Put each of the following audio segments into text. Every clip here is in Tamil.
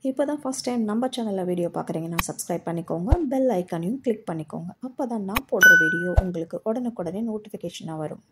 இப்போ தான் ஃபஸ்ட் டைம் நம்ம சேனலில் வீடியோ பார்க்குறீங்கன்னா சப்ஸ்கிரைப் பண்ணிக்கோங்க பெல் ஐக்கானையும் கிளிக் பண்ணிக்கோங்க அப்போ தான் நான் போடுற வீடியோ உங்களுக்கு உடனுக்குடனே நோட்டிஃபிகேஷனாக வரும்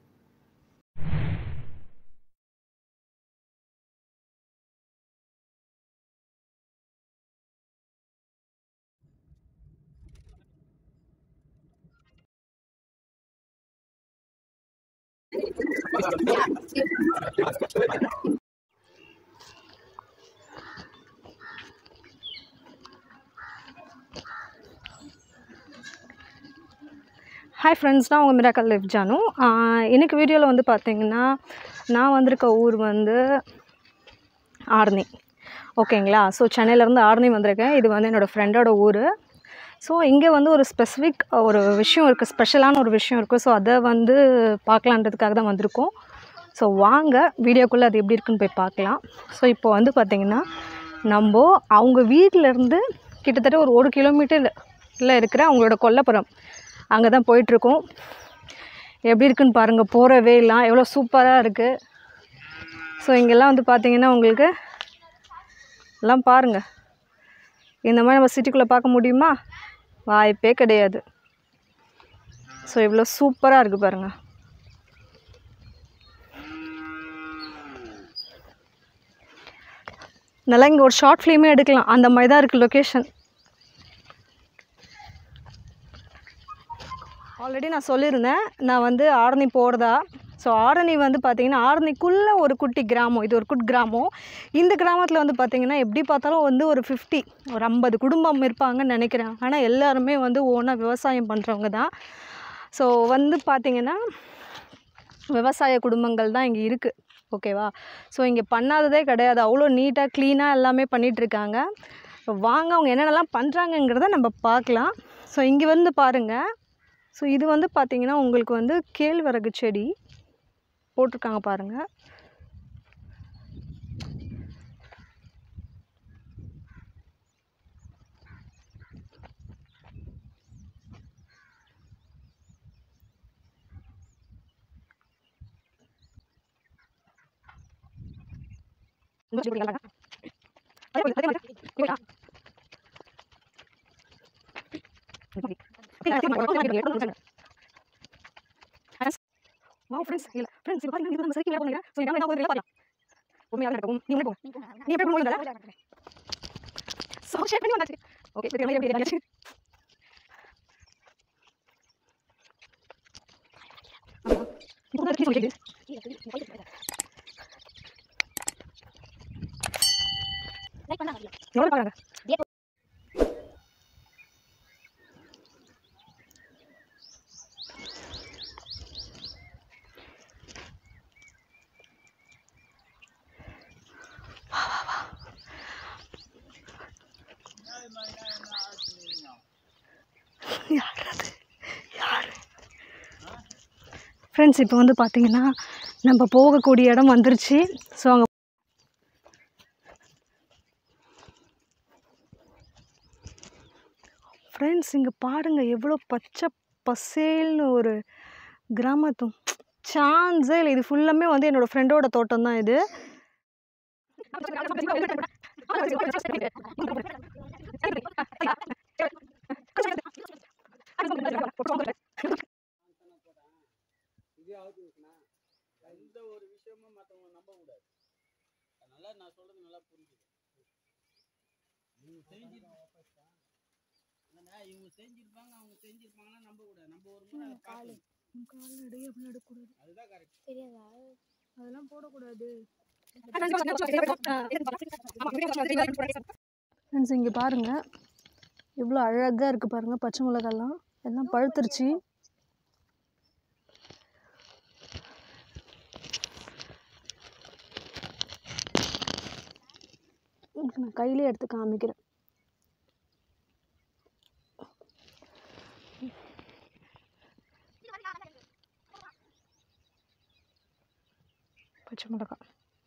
ஹாய் ஃப்ரெண்ட்ஸ் நான் உங்கள் மிராக்கல் லிவ் ஜானு ஆஹ் இன்னைக்கு வீடியோவில் வந்து பார்த்தீங்கன்னா நான் வந்திருக்க ஊர் வந்து ஆர்னி ஓகேங்களா ஸோ சென்னையிலேருந்து ஆர்னி வந்திருக்கேன் இது வந்து என்னோடய ஃப்ரெண்டோட ஊர் ஸோ இங்கே வந்து ஒரு ஸ்பெசிஃபிக் ஒரு விஷயம் இருக்குது ஸ்பெஷலான ஒரு விஷயம் இருக்குது ஸோ அதை வந்து பார்க்கலான்றதுக்காக தான் வந்திருக்கோம் ஸோ வாங்க வீடியோக்குள்ளே அது எப்படி இருக்குன்னு போய் பார்க்கலாம் ஸோ இப்போ வந்து பார்த்திங்கன்னா நம்ம அவங்க வீட்டிலேருந்து கிட்டத்தட்ட ஒரு ஒரு கிலோமீட்டரில் இருக்கிற அவங்களோட கொல்லப்புறம் அங்கே தான் போயிட்டுருக்கோம் எப்படி இருக்குன்னு பாருங்கள் போகிற வேலாம் எவ்வளோ சூப்பராக இருக்குது ஸோ இங்கெல்லாம் வந்து பார்த்தீங்கன்னா உங்களுக்கு எல்லாம் பாருங்கள் இந்த மாதிரி நம்ம சிட்டிக்குள்ளே பார்க்க முடியுமா வாய்ப்பே கிடையாது ஸோ இவ்வளோ சூப்பராக இருக்குது பாருங்கள் நல்லா இங்கே ஒரு ஷார்ட் ஃபிலிமே எடுக்கலாம் அந்த மாதிரி தான் இருக்குது லொக்கேஷன் ஆல்ரெடி நான் சொல்லியிருந்தேன் நான் வந்து ஆரணி போகிறதா ஸோ ஆரணி வந்து பார்த்திங்கன்னா ஆரணிக்குள்ளே ஒரு குட்டி கிராமம் இது ஒரு குட் கிராமம் இந்த கிராமத்தில் வந்து பார்த்திங்கன்னா எப்படி பார்த்தாலும் வந்து ஒரு ஃபிஃப்டி ஒரு ஐம்பது குடும்பம் இருப்பாங்கன்னு நினைக்கிறேன் ஆனால் எல்லாருமே வந்து ஓனாக விவசாயம் பண்ணுறவங்க தான் ஸோ வந்து பார்த்திங்கன்னா விவசாய குடும்பங்கள் தான் இங்கே இருக்குது ஓகேவா ஸோ இங்கே பண்ணாததே கிடையாது அவ்வளோ நீட்டாக க்ளீனாக எல்லாமே பண்ணிகிட்ருக்காங்க வாங்க அவங்க என்னென்னலாம் பண்ணுறாங்கங்கிறத நம்ம பார்க்கலாம் ஸோ இங்கே வந்து பாருங்கள் ஸோ இது வந்து பார்த்திங்கன்னா உங்களுக்கு வந்து கேழ்வரகு செடி போட்டிருக்காங்க பாருங்கள் வாவ் ஃப்ரெண்ட்ஸ் இல்லை ஃப்ரெண்ட்ஸ் இப்போ பாருங்க இது நம்ம சைக்கிள் போகிறேன் ஸோ என்னால் என்ன போகுது பார்க்கலாம் உண்மையாக நடக்கும் நீ உள்ளே போ நீ எப்படி போகணும் ஸோ ஷேர் பண்ணி வந்தாச்சு ஓகே சரி எப்படி எப்படி இப்போ தான் சொல்லி எவ்வளோ பாருங்க யார் அது யார் ஃப்ரெண்ட்ஸ் இப்போ வந்து பார்த்தீங்கன்னா நம்ம போகக்கூடிய இடம் வந்துருச்சு ஸோ அங்கே ஃப்ரெண்ட்ஸ் இங்கே பாருங்கள் எவ்வளோ பச்சை பசேல்னு ஒரு கிராமத்தும் சான்ஸே இல்லை இது ஃபுல்லாமே வந்து என்னோடய ஃப்ரெண்டோட தோட்டம் தான் இது இதே அவுத்து விட்டுனா எந்த ஒரு விஷயமும் மற்றவங்க நம்ப கூடாது அதனால நான் சொல்றது நல்லா புரிஞ்சுது இவங்க செஞ்சிருப்பாங்க இல்லைண்ணா, இவங்க செஞ்சிருப்பாங்க அவங்க செஞ்சிருப்பாங்கன்னா நம்ப கூடாது நம்ம ஒரு முறை அதை பார்க்கணும். கால்நடை அப்படி நடக்கூடாது அதுதான் கரெக்ட் அதெல்லாம் போடக்கூடாது ஃப்ரெண்ட்ஸ் இங்கே பாருங்கள் எவ்வளோ அழகாக இருக்குது பாருங்கள் பச்சை மிளகாலாம் எல்லாம் பழுத்துருச்சு உங்களுக்கு நான் கையிலே எடுத்து காமிக்கிறேன் பச்சை மிளகாய்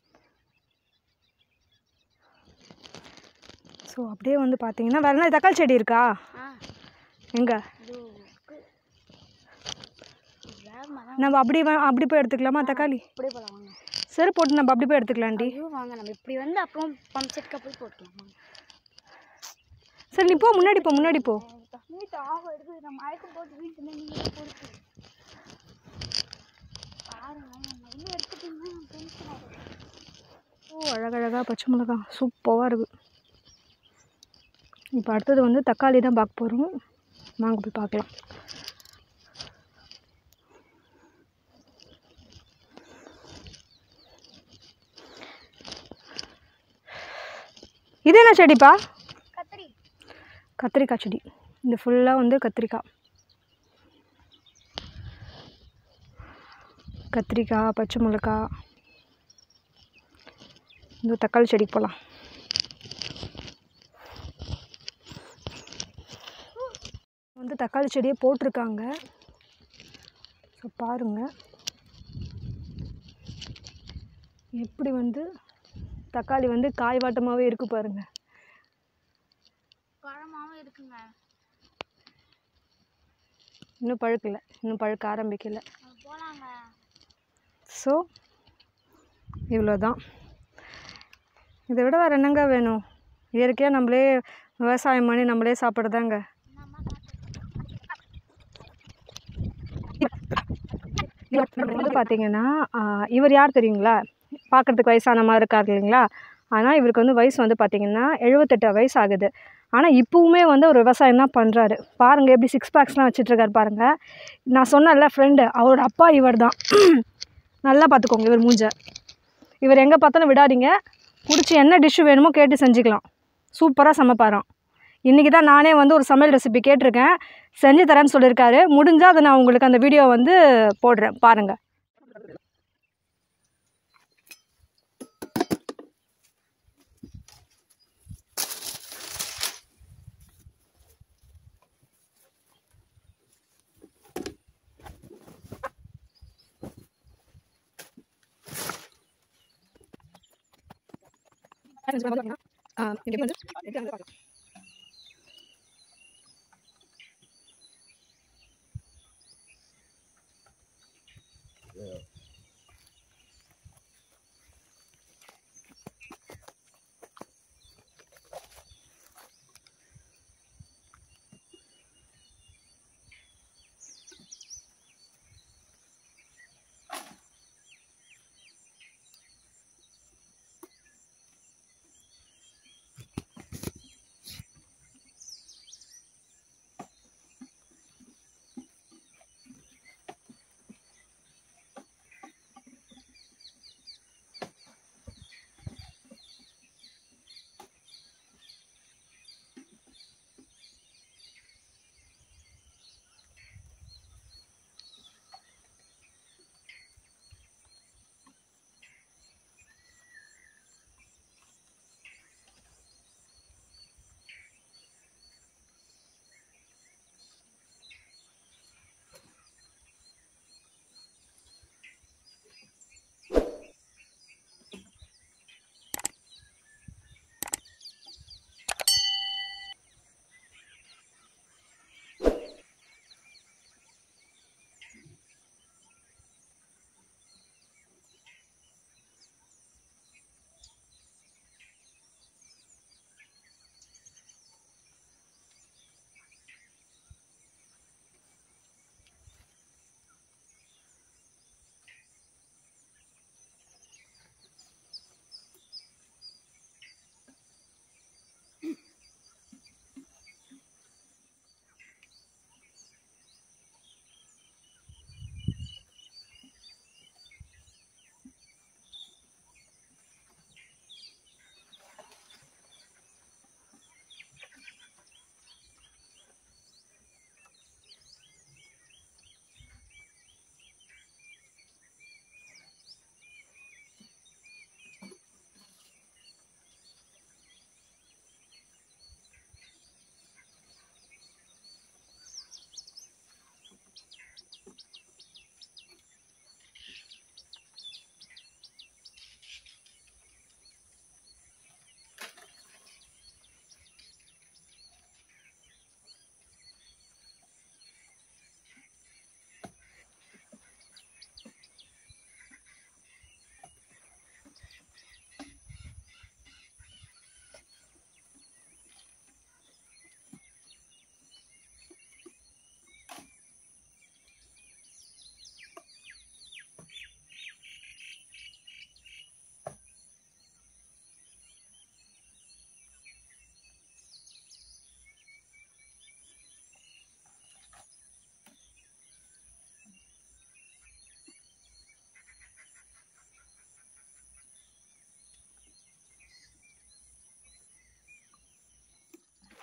ஸோ அப்படியே வந்து பார்த்தீங்கன்னா வேறு என்ன தக்காளி செடி இருக்கா எங்கே நம்ம அப்படி வா- அப்படி போய் எடுத்துக்கலாமா தக்காளி அப்படியே போகலாம் வாங்க சரி போட்டு நம்ம அப்படி போய் எடுத்துக்கலாம்டி ஐயோ வாங்க நம்ம இப்படி வந்து அப்புறம் பம்ப் செட்க்கு போய் போட்டுக்கலாம் வாங்க சரி நீ போ முன்னாடி போ முன்னாடி போ வீட்டு ஆஃப் எடுக்குது நான் மயக்கம் போட்டு வீட்டுல நீங்க பொறுத்து பாருங்க நம்ம இன்னும் எடுத்துட்டீங்கன்னா நான் டென்ஷன் ஆகும் ஓ அழகழகாக பச்சை மிளகா சூப்பராக இருக்குது இப்போ அடுத்தது வந்து தக்காளி தான் பார்க்க போகிறோம் வாங்க போய் பார்க்கலாம் இது என்ன செடிப்பா கத்திரி கத்திரிக்காய் செடி இந்த ஃபுல்லாக வந்து கத்திரிக்காய் கத்திரிக்காய் பச்சை மிளகா இந்த தக்காளி செடிக்கு போகலாம் வந்து தக்காளி செடியை போட்டிருக்காங்க ஸோ பாருங்கள் எப்படி வந்து தக்காளி வந்து காய்வாட்டமாகவே இருக்கு பாருங்கள் பழமாவும் இருக்குங்க இன்னும் பழுக்கல இன்னும் பழுக்க ஆரம்பிக்கல அது போலாங்க ஸோ இவ்வளோ தான் இதை விட வேறு என்னங்க வேணும் இயற்கையாக நம்மளே விவசாயம் பண்ணி நம்மளே சாப்பிட்றதாங்க என்னம்மா வந்து பார்த்தீங்கன்னா ஆஹ், இவர் யார் தெரியுங்களா பார்க்குறதுக்கு வயசான மாதிரி இருக்கார் இல்லைங்களா ஆனால் இவருக்கு வந்து வயசு வந்து பார்த்தீங்கன்னா எழுபத்தெட்டு வயசு ஆகுது ஆனால் இப்போவுமே வந்து ஒரு விவசாயம் தான் பண்ணுறாரு பாருங்கள் எப்படி சிக்ஸ் பேக்ஸ்லாம் வச்சிட்ருக்காரு பாருங்கள் நான் சொன்னேன்ல ஃப்ரெண்டு அவரோட அப்பா இவர் தான் நல்லா பார்த்துக்கோங்க இவர் மூஞ்ச இவர் எங்கே பார்த்தாலும் விடாதீங்க பிடிச்சி என்ன டிஷ்ஷு வேணுமோ கேட்டு செஞ்சுக்கலாம் சூப்பராக சமைப்பாராம் இன்றைக்கி தான் நானே வந்து ஒரு சமையல் ரெசிபி கேட்டிருக்கேன் செஞ்சு தரேன்னு சொல்லியிருக்காரு முடிஞ்சால் அதை நான் உங்களுக்கு அந்த வீடியோ வந்து போடுறேன் பாருங்கள்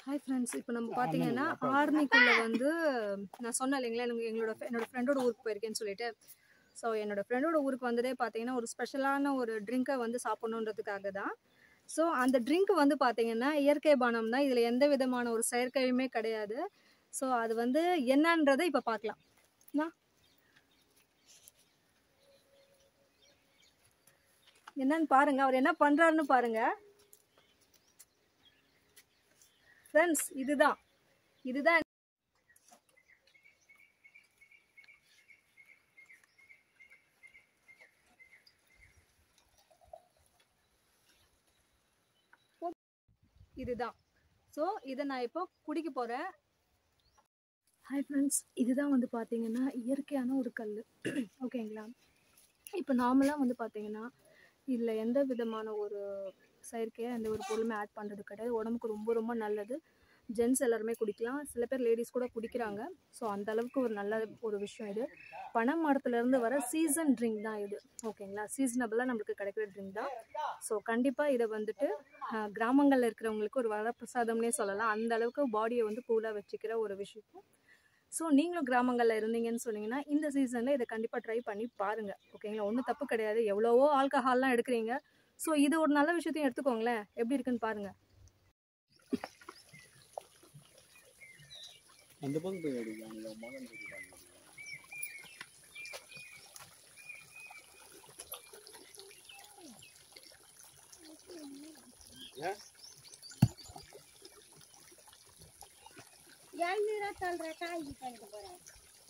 ஹாய் ஃப்ரெண்ட்ஸ் இப்போ நம்ம பார்த்தீங்கன்னா ஆர்மிக்குள்ளே வந்து நான் சொன்னேன் இல்லைங்களா எனக்கு எங்களோட என்னோட ஃப்ரெண்டோட ஊருக்கு போயிருக்கேன்னு சொல்லிட்டு ஸோ என்னோட ஃப்ரெண்டோட ஊருக்கு வந்ததே பார்த்தீங்கன்னா ஒரு ஸ்பெஷலான ஒரு ட்ரிங்கை வந்து சாப்பிடணுன்றதுக்காக தான் ஸோ அந்த ட்ரிங்க் வந்து பார்த்தீங்கன்னா இயற்கை பானம் தான் இதில் எந்த விதமான ஒரு செயற்கையுமே கிடையாது ஸோ அது வந்து என்னன்றதை இப்போ பார்க்கலாம் என்ன? என்னன்னு பாருங்க அவர் என்ன பண்றாருன்னு பாருங்க ஃப்ரெண்ட்ஸ் இதுதான் இதுதான் இதுதான் ஸோ இதை நான் இப்போ குடிக்க போகிறேன் ஹாய் ஃப்ரெண்ட்ஸ் இதுதான் வந்து பார்த்தீங்கன்னா இயற்கையான ஒரு கல் ஓகேங்களா இப்போ நார்மலாக வந்து பார்த்தீங்கன்னா இதில் எந்த விதமான ஒரு செயற்கையாக எந்த ஒரு பொருளுமே ஆட் பண்ணுறது கிடையாது உடம்புக்கு ரொம்ப ரொம்ப நல்லது ஜென்ஸ் எல்லாருமே குடிக்கலாம் சில பேர் லேடிஸ் கூட குடிக்கிறாங்க ஸோ அந்த அளவுக்கு ஒரு நல்ல ஒரு விஷயம் இது பனை மரத்துலேருந்து வர சீசன் ட்ரிங்க் தான் இது ஓகேங்களா சீசனபிளாக நம்மளுக்கு கிடைக்கிற ட்ரிங்க் தான் ஸோ கண்டிப்பாக இதை வந்துட்டு கிராமங்களில் இருக்கிறவங்களுக்கு ஒரு வரப்பிரசாதம்னே சொல்லலாம் அந்த அளவுக்கு பாடியை வந்து கூலாக வச்சுக்கிற ஒரு விஷயம் ஸோ நீங்களும் கிராமங்களில் இருந்தீங்கன்னு சொன்னீங்கன்னா இந்த சீசனில் இதை கண்டிப்பாக ட்ரை பண்ணி பாருங்கள் ஓகேங்களா ஒன்றும் தப்பு கிடையாது எவ்வளவோ ஆல்கஹால்லாம் எடுக்கிறீங்க ஸோ இது ஒரு நல்ல விஷயத்தையும் எடுத்துக்கோங்களேன் எப்படி இருக்குன்னு பாருங்கள் அந்த பக்கம் போய் அடிக்கிறாங்க மகன் இருக்கிறாங்க எழுநூறுவா சொல்ற காய் பண்ணிட்டு போறேன்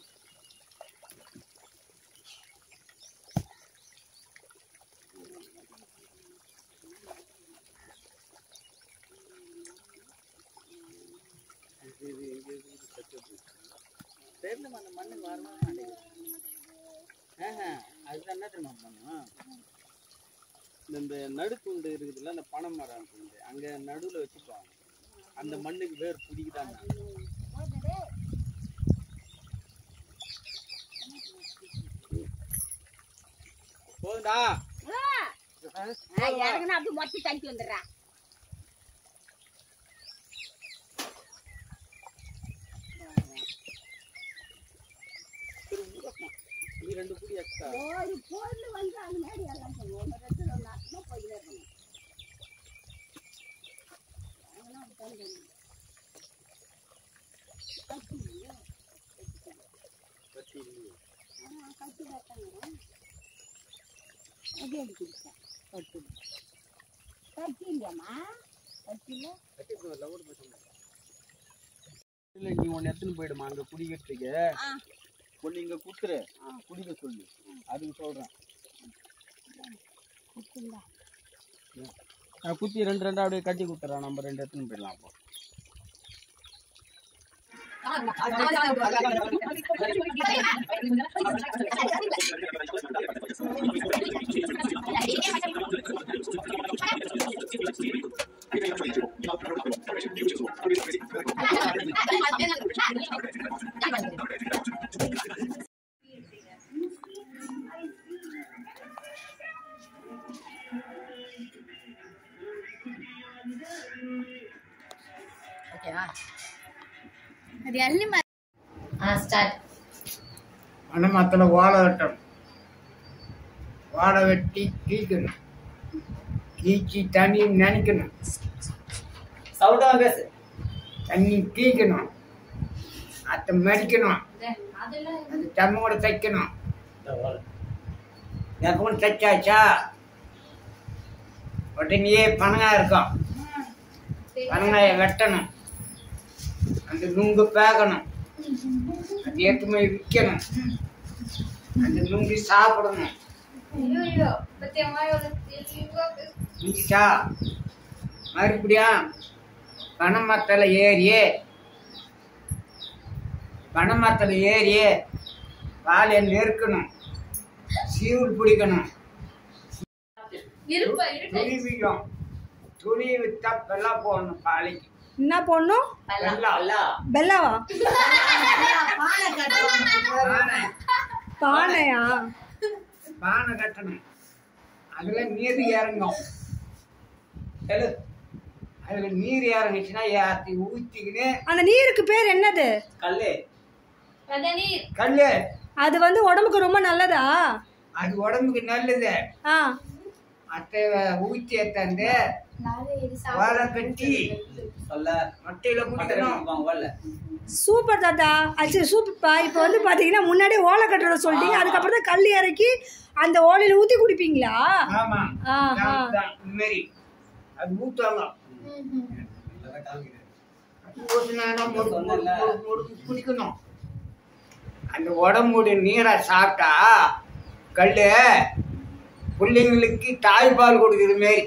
தெரியல அந்த மண்ணுக்கு வரவே மாட்டேங்குது ஆஹா, அதுதான் என்ன தெரியுமா பண்ணும் இந்த- இந்த நடுத்துண்டு இருக்குதுல்ல அந்த பனை மரம் துண்டு அங்க நடுவுல வச்சுப்பாங்க அந்த மண்ணுக்கு வேர் பிடிக்குதாங்க போதுடா இறங்குனா அப்படி மொட்டி தள்ளி வந்துடுறா நீ ரெண்டு புடி எக்ஸ்ட்ரா ஒரு பொருள் வந்து அது மேடி எல்லாம் சொல்லுவோம் ஒரு இடத்துல ஒரு நாசமா போயிட்டே இருக்கணும் அதெல்லாம் அப்படி தான் இருக்கணும். பத்தி இல்லையே. ஆனா, கட்டி வைத்தாங்க. அது எப்படி குடிச்சா? கட்டி. கட்டி இல்லையாம்மா? கட்டி இல்ல? கட்டி இப்ப lover பசங்க. இல்ல நீ ஒன்னு எடுத்துன்னு போயிடுமா அங்க குடிக்கிறதுக்கு ஆ. ஒண்ணு இங்க குத்துரு குடிக்க சொல்லு அதுக்கு சொல்றேன் குடிச்சுங்களா? நான் குத்தி ரெண்டு ரெண்டா அப்படியே கட்டி குத்துறேன் நம்ம ரெண்டு எடுத்துன்னு போயிடலாம் அப்போ அது அள்ளி மணமரத்தில் வாழை வெட்டணும் வாழை வெட்டி கீக்கணும் கீச்சி தண்ணி நினைக்கணும் தண்ணி கீக்கணும் அதை மடிக்கணும் அது தம்மோட தைக்கணும் எப்பவும் தைச்சாச்சா உடனே பனங்காய் இருக்கும் பனங்காயை வெட்டணும் அந்த நுங்கு பேக்கணும் அது எடுத்து போய் விற்கணும் அந்த நுங்கு சாப்பிடணும் முடிச்சா மறுபடியும் பனைமரத்தில் ஏறியே பனைமரத்தில் ஏறியே காலையை நெருக்கணும் சீவுள் பிடிக்கணும் துணி விடும் துணி வித்தா வெள்ளம் போடணும் காலைக்கு என்ன போடணும் வெள்ளம் பெல்லாவா பானை பானையா பானை கட்டணும் அதுல நீர் இறங்கும் எழு. அதுல நீர் இறங்குச்சுன்னா ஏத்தி ஊத்திக்கின்னு அந்த நீருக்கு பேர் என்னது கல்லு கல்லு அது வந்து உடம்புக்கு ரொம்ப நல்லதா அது உடம்புக்கு நல்லது ஆ அத்தை ஊத்தி தந்து வாழை கட்டி சொல்ல மட்டையில குடிக்கணும் மட்டன் வரல சூப்பர் தாத்தா ஆச்சு சூப்பர்ப்பா இப்போ வந்து பார்த்தீங்கன்னா முன்னாடி ஓலை கட்டுறத சொல்லிட்டீங்க அதுக்கப்புறம் தான் கல் இறக்கி அந்த ஓலையில் ஊற்றி குடிப்பீங்களா ஆமா ஆஹா. இதான் இந்த மாதிரி அது ஊத்துவாங்க ஊத்துனா முறுக்கு முறுக்கு முறுக்கு முறுக்கு குடிக்கணும் அந்த உடம்புடைய நீரை சாப்பிட்டா கல்லு பிள்ளைங்களுக்கு தாய்ப்பால் கொடுக்குற மாரி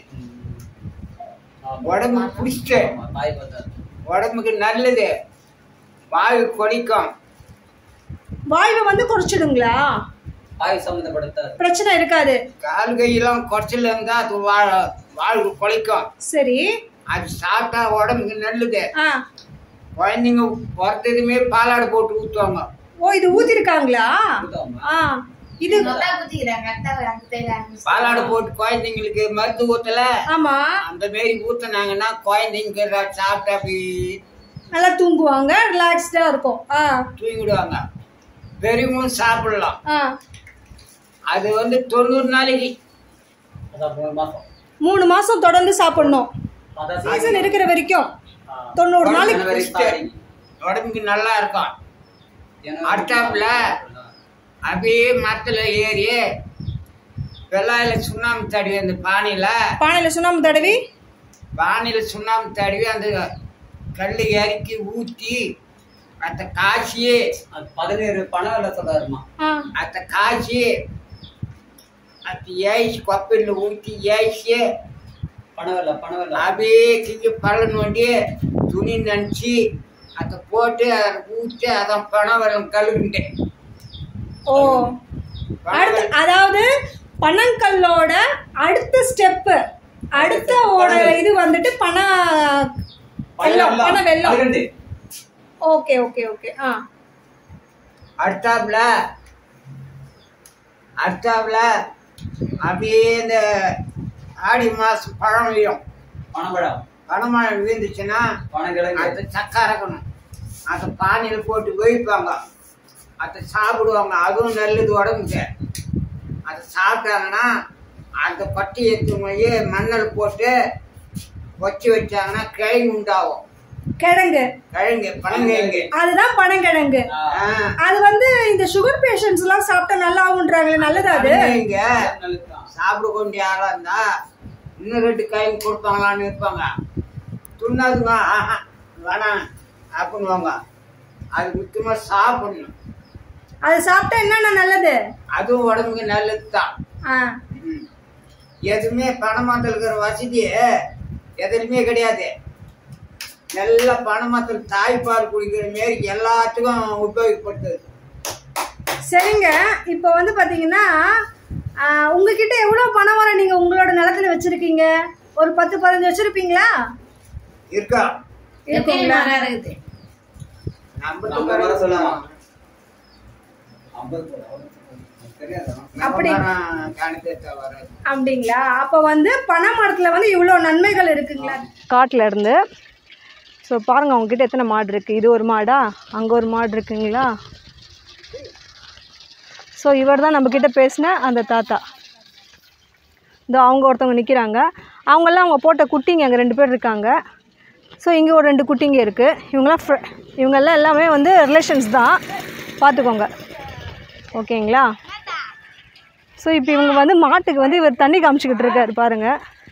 உடம்பு புடிச்சிட்டு ஆமா, தாய் பார்த்தாரு உடம்புக்கு நல்லது வாயு கொடிக்கும் வாய்வை வந்து குறைச்சிடுங்களா தாய் சம்மந்தப்படுத்தார் பிரச்சனை இருக்காது கால் கையெல்லாம் குறைச்சல் இருந்தா அது வாழ வாழ்வு கொலைக்கும் சரி அது சாப்பிட்டா உடம்புக்கு நல்லது ஆ குழந்தைங்க பிறந்ததுமே பாலாடை போட்டு ஊற்றுவாங்க ஓ இது ஊத்திருக்காங்களா ஆ இது பாலாடை போட்டு குழந்தைங்களுக்கு மருந்து ஊத்தல ஆமா அந்த மாரி ஊத்துனாங்கன்னா குழந்தைங்க ர- சாப்பிட்டா அப்படி நல்லா தூங்குவாங்க ரிலாக்ஸ்டா இருக்கும் ஆ தூங்கிடுவாங்க பெரியவங்களும் சாப்பிடலாம் ஆ அது வந்து தொண்ணூறு நாளைக்கு அதான் மூணு மாசம் மூணு மாசம் தொடர்ந்து சாப்பிடணும் அதான் சீசன் இருக்கிற வரைக்கும் ஆ. தொண்ணூறு நாளைக்கு ஜனவரி starting. உடம்புக்கு நல்லா இருக்கும் ஜனவரி அடுத்தாப்புல அப்படியே மரத்துல ஏறி வெள்ளாயில சுண்ணாம்பு தடவி அந்த பானையில பானையில சுண்ணாம்பு தடவி பானையில சுண்ணாம்பு தடவி அந்த கல்லு இறக்கி ஊத்தி அந்த காய்ச்சி அது பதினேழு பணம் இல்லை சொல்றாருமா ஆ அந்த காய்ச்சி அந்த ஏசி கொப்பையில் ஊற்றி ஏசி பணம் இல்லை பணம் இல்லை அப்படியே கிஞ்சி பள்ள நோண்டி துணி நினச்சி அதை போட்டு அதை ஊற்றி அதான் பணம் வரும் கழுகுண்டேன் ஓ அடுத்து அதாவது பனங்கல்லோட அடுத்த ஸ்டெப் அடுத்த ஓட இது வந்துட்டு பன வெள்ளம் பன வெள்ளம் பன்னிரெண்டு ஓகே ஓகே ஓகே ஆ அடுத்தாப்புல அடுத்தாப்புல அப்படியே இந்த ஆடி மாதம் பழம் விழும் பணப்பழம் பணமழை விழுந்துச்சுன்னா பணம் கிழங்கு அதை சக்கை அரைக்கணும் அதை பானையில் போட்டு வைப்பாங்க அதை சாப்பிடுவாங்க அதுவும் நல்லது உடம்புக்கு அதை சாப்பிட்டாங்கன்னா அந்த பட்டி எடுத்து போய் மண்ணல் போட்டு வச்சு வச்சாங்கன்னா கிழங்கு உண்டாகும் கிழங்கு கிழங்கு பனங்கிழங்கு அதுதான் பனங்கிழங்கு ஆ, ஆ, அது வந்து இந்த சுகர் பேஷண்ட்ஸ் எல்லாம் சாப்பிட்டா நல்லா ஆகுன்றாங்களே நல்லதா அது பனங்கிழங்க நல்லதுதான். சாப்பிட கொண்டு யாரா இருந்தா இன்னும் ரெண்டு கிழங்கு கொடுப்பாங்களான்னு இருப்பாங்க துண்ணாதுங்க ஆஹா வேணாம் அப்படின்னுவாங்க அது முக்கியமா சாப்பிடணும் அது சாப்பிட்டா என்னென்ன நல்லது அதுவும் உடம்புக்கு நல்லது தான் ஆ எதுவுமே பணமாத்தில் இருக்கிற வசதி எதுலையுமே கிடையாது நல்ல பணமாத்தில் தாய்ப்பால் குடிக்கிற மாரி எல்லாத்துக்கும் உபயோகப்படுத்துது சரிங்க இப்போ வந்து பாத்தீங்கன்னா ஆ, உங்ககிட்ட எவ்வளவு பணம் வர நீங்க உங்களோட நிலத்துல வச்சிருக்கீங்க ஒரு பத்து பதினஞ்சு வச்சிருப்பீங்களா இருக்கா இருக்குங்களா நம்ம நம்ம வர சொல்லலாம். ஐம்பது போல. தெரியாதா? அப்படி. கணக்கத்தை வராது அப்படிங்களா அப்போ வந்து பனை மரத்துல வந்து இவ்வளோ நன்மைகள் இருக்குங்களா காட்டில் இருந்து ஸோ பாருங்கள் உங்ககிட்ட எத்தனை மாடு இருக்குது இது ஒரு மாடா அங்கே ஒரு மாடு இருக்குங்களா ஸோ இவர் தான் நம்மக்கிட்ட பேசின அந்த தாத்தா இதோ அவங்க ஒருத்தவங்க நிற்கிறாங்க அவங்கெல்லாம் அவங்க போட்ட குட்டிங்க அங்கே ரெண்டு பேர் இருக்காங்க ஸோ இங்கே ஒரு ரெண்டு குட்டிங்க இருக்குது இவங்கெல்லாம் ஃப்ர இவங்கெல்லாம் எல்லாமே வந்து ரிலேஷன்ஸ் தான் பார்த்துக்கோங்க ஓகேங்களா ஸோ இப்போ இவங்க வந்து மாட்டுக்கு வந்து இவர் தண்ணி காமிச்சிக்கிட்டு இருக்காரு பாருங்க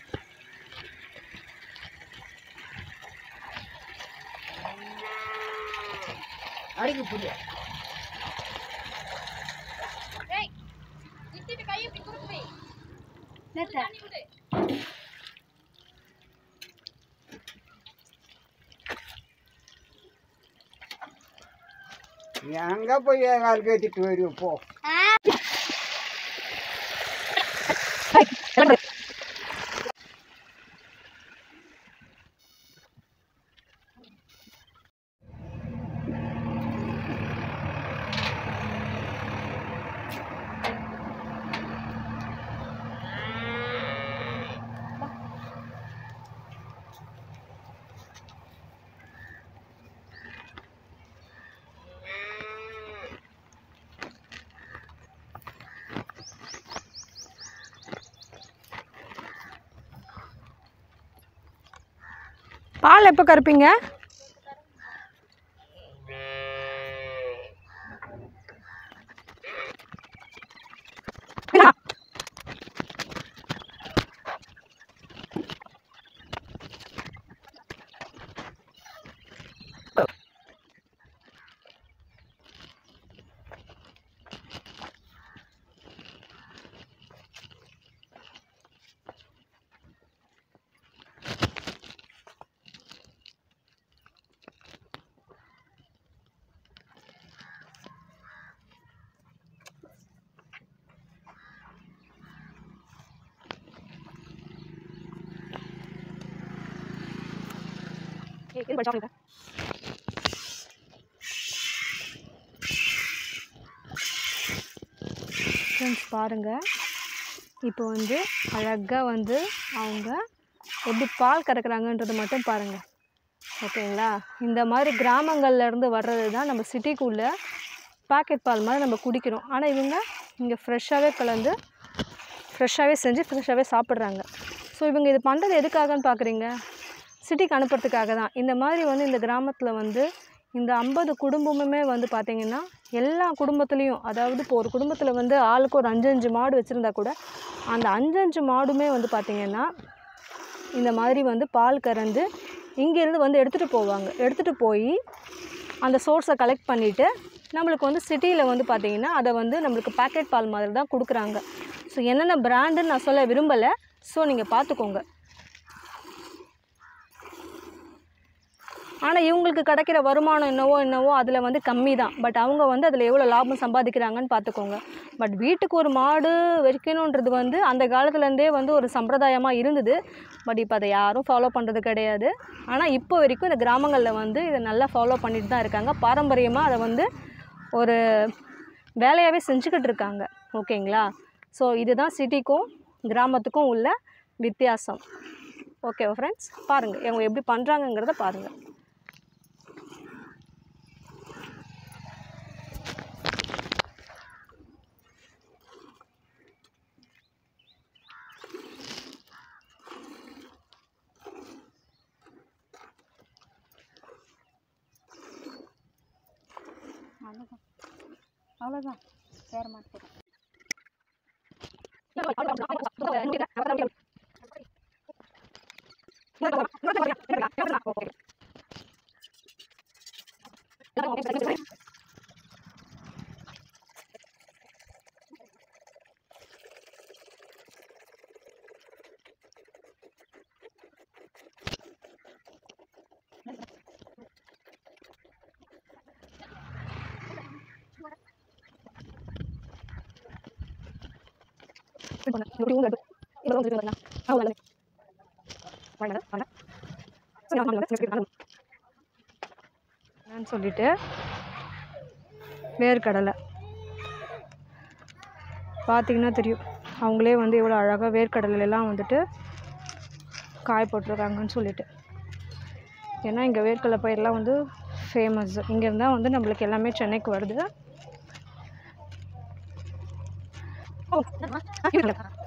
எங்க போய் கால் கேட்டுட்டு வருவோம் போ பால் எப்போ கறப்பீங்க ஃப்ரெண்ட்ஸ் பாருங்கள் இப்போ வந்து அழகாக வந்து அவங்க எப்படி பால் கறக்குறாங்கன்றது மட்டும் பாருங்கள் ஓகேங்களா இந்த மாதிரி கிராமங்கள்ல இருந்து வர்றது தான் நம்ம சிட்டிக்குள்ளே பாக்கெட் பால் மாதிரி நம்ம குடிக்கிறோம் ஆனால் இவங்க இங்கே ஃப்ரெஷ்ஷாகவே கலந்து ஃப்ரெஷ்ஷாகவே செஞ்சு ஃப்ரெஷ்ஷாகவே சாப்பிட்றாங்க ஸோ இவங்க இது பண்ணுறது எதுக்காகன்னு பார்க்குறீங்க சிட்டிக்கு அனுப்புறதுக்காக தான் இந்த மாதிரி வந்து இந்த கிராமத்தில் வந்து இந்த ஐம்பது குடும்பமுமே வந்து பார்த்திங்கன்னா எல்லா குடும்பத்துலேயும் அதாவது இப்போ ஒரு குடும்பத்தில் வந்து ஆளுக்கு ஒரு அஞ்சஞ்சு மாடு வச்சுருந்தா கூட அந்த அஞ்சஞ்சு மாடுமே வந்து பார்த்திங்கன்னா இந்த மாதிரி வந்து பால் கறந்து இங்கேருந்து வந்து எடுத்துகிட்டு போவாங்க எடுத்துகிட்டு போய் அந்த சோர்ஸை கலெக்ட் பண்ணிவிட்டு நம்மளுக்கு வந்து சிட்டியில் வந்து பார்த்திங்கன்னா அதை வந்து நம்மளுக்கு பேக்கெட் பால் மாதிரி தான் கொடுக்குறாங்க ஸோ என்னென்ன பிராண்டுன்னு நான் சொல்ல விரும்பலை ஸோ நீங்கள் பார்த்துக்கோங்க ஆனால் இவங்களுக்கு கிடைக்கிற வருமானம் என்னவோ என்னவோ அதில் வந்து கம்மி தான் பட் அவங்க வந்து அதில் எவ்வளோ லாபம் சம்பாதிக்கிறாங்கன்னு பார்த்துக்கோங்க பட் வீட்டுக்கு ஒரு மாடு வைக்கணுன்றது வந்து அந்த காலத்துலேருந்தே வந்து ஒரு சம்பிரதாயமாக இருந்தது பட் இப்போ அதை யாரும் ஃபாலோ பண்ணுறது கிடையாது ஆனால் இப்போ வரைக்கும் இந்த கிராமங்களில் வந்து இதை நல்லா ஃபாலோ பண்ணிட்டு தான் இருக்காங்க பாரம்பரியமாக அதை வந்து ஒரு வேலையாகவே செஞ்சுக்கிட்டு இருக்காங்க ஓகேங்களா ஸோ இதுதான் சிட்டிக்கும் கிராமத்துக்கும் உள்ள வித்தியாசம் ஓகேவா ஃப்ரெண்ட்ஸ் பாருங்கள் இவங்க எப்படி பண்ணுறாங்கங்கிறத பாருங்கள் அவ்வளோதான் அவ்வளோதான் வேற மாட்டேன் என்னன்னு சொல்லிட்டு வேர்க்கடலை பார்த்தீங்கன்னா தெரியும் அவங்களே வந்து எவ்வளோ அழகாக வேர்க்கடலை எல்லாம் வந்துட்டு காய போட்டிருக்காங்கன்னு சொல்லிட்டு ஏன்னா இங்கே வேர்க்கடலை பயிரெலாம் வந்து ஃபேமஸ் இங்கேருந்து தான் வந்து நம்மளுக்கு எல்லாமே சென்னைக்கு வருது ஓ